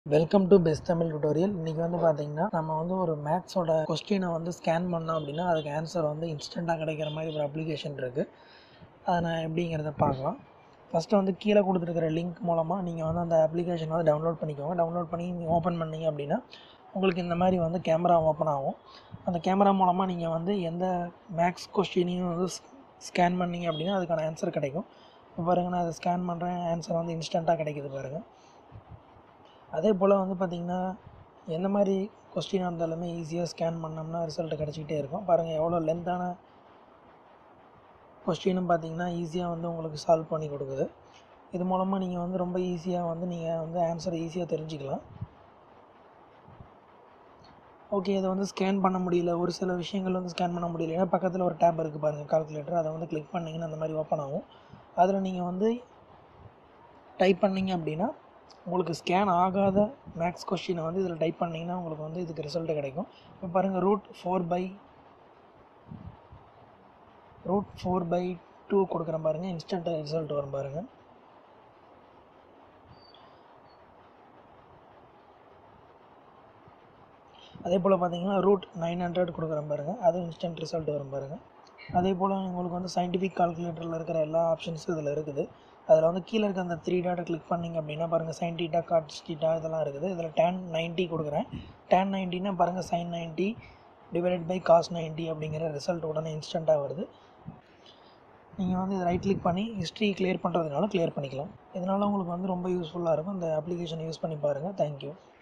welcome to best Tamil tutorial இன்றைக்கி வந்து பார்த்தீங்கன்னா நம்ம வந்து ஒரு மேக்ஸோட கொஸ்டினை வந்து ஸ்கேன் பண்ணோம் அப்படின்னா அதுக்கு ஆன்சர் வந்து இன்ஸ்டண்ட்டாக கிடைக்கிற மாதிரி ஒரு அப்ளிகேஷன் இருக்குது அதை நான் எப்படிங்கிறத பார்க்கலாம் ஃபஸ்ட்டு வந்து கீழே கொடுத்துருக்கிற லிங்க் மூலமாக நீங்கள் வந்து அந்த அப்ளிகேஷன் வந்து டவுன்லோட் பண்ணிக்கோங்க டவுன்லோட் பண்ணி நீங்கள் ஓப்பன் பண்ணீங்க அப்படின்னா உங்களுக்கு இந்த மாதிரி வந்து கேமரா ஓப்பன் ஆகும் அந்த கேமரா மூலமாக நீங்கள் வந்து எந்த மேக்ஸ் கொஸ்டினையும் வந்து ஸ்கேன் பண்ணீங்க அப்படின்னா அதுக்கான ஆன்சர் கிடைக்கும் இப்போ பாருங்கள் நான் அதை ஸ்கேன் பண்ணுறேன் ஆன்சர் வந்து இன்ஸ்டண்ட்டாக கிடைக்குது பாருங்கள் அதே போல் வந்து பார்த்திங்கன்னா எந்த மாதிரி கொஸ்டினாக இருந்தாலுமே ஈஸியாக ஸ்கேன் பண்ணோம்னா ரிசல்ட் கிடச்சிக்கிட்டே இருக்கும் பாருங்கள் எவ்வளோ லென்த்தான கொஸ்டினும் பார்த்தீங்கன்னா ஈஸியாக வந்து உங்களுக்கு சால்வ் பண்ணி கொடுக்குது இது மூலமாக நீங்கள் வந்து ரொம்ப ஈஸியாக வந்து நீங்கள் வந்து ஆன்சரை ஈஸியாக தெரிஞ்சுக்கலாம் ஓகே இதை வந்து ஸ்கேன் பண்ண முடியல ஒரு சில விஷயங்கள் வந்து ஸ்கேன் பண்ண முடியலன்னா பக்கத்தில் ஒரு டேப் இருக்குது பாருங்கள் கால்குலேட்டர் அதை வந்து கிளிக் பண்ணிங்கன்னா அந்த மாதிரி ஓப்பன் ஆகும் அதில் நீங்கள் வந்து டைப் பண்ணிங்க அப்படின்னா உங்களுக்கு ஸ்கேன் ஆகாத மேக்ஸ் கொஸ்டினை வந்து இதில் டைப் பண்ணிங்கன்னா உங்களுக்கு வந்து இதுக்கு ரிசல்ட் கிடைக்கும் இப்போ பாருங்கள் root four by root four by two கொடுக்குறேன் பாருங்கள் இன்ஸ்டன்ட் ரிசல்ட் வரும் பாருங்கள் அதே போல் பார்த்தீங்கன்னா ரூட் நைன் ஹண்ட்ரட் கொடுக்குறேன் பாருங்கள் அது இன்ஸ்டன்ட் ரிசல்ட் வரும் பாருங்கள் அதே போல் உங்களுக்கு வந்து சயின்டிஃபிக் கால்குலேட்டரில் இருக்கிற எல்லா ஆப்ஷன்ஸும் இதில் இருக்குது அதில் வந்து கீழே இருக்க அந்த த்ரீ டாட்டை கிளிக் பண்ணிங்க அப்படின்னா பாருங்கள் சைன் டீட்டா காட் டீட்டா இதெல்லாம் இருக்குது இதில் டேன் நைன்ட்டி கொடுக்குறேன் டேன் நைன்ட்டினா பாருங்கள் sine ninety divided by cos ninety அப்படிங்கிற ரிசல்ட் உடனே இன்ஸ்டண்ட்டாக வருது நீங்கள் வந்து இதை ரைட் கிளிக் பண்ணி ஹிஸ்ட்ரி கிளியர் பண்ணுறதுனால கிளியர் பண்ணிக்கலாம் இதனால் உங்களுக்கு வந்து ரொம்ப யூஸ்ஃபுல்லாக இருக்கும் இந்த அப்ளிகேஷனை யூஸ் பண்ணி பாருங்கள் தேங்க்யூ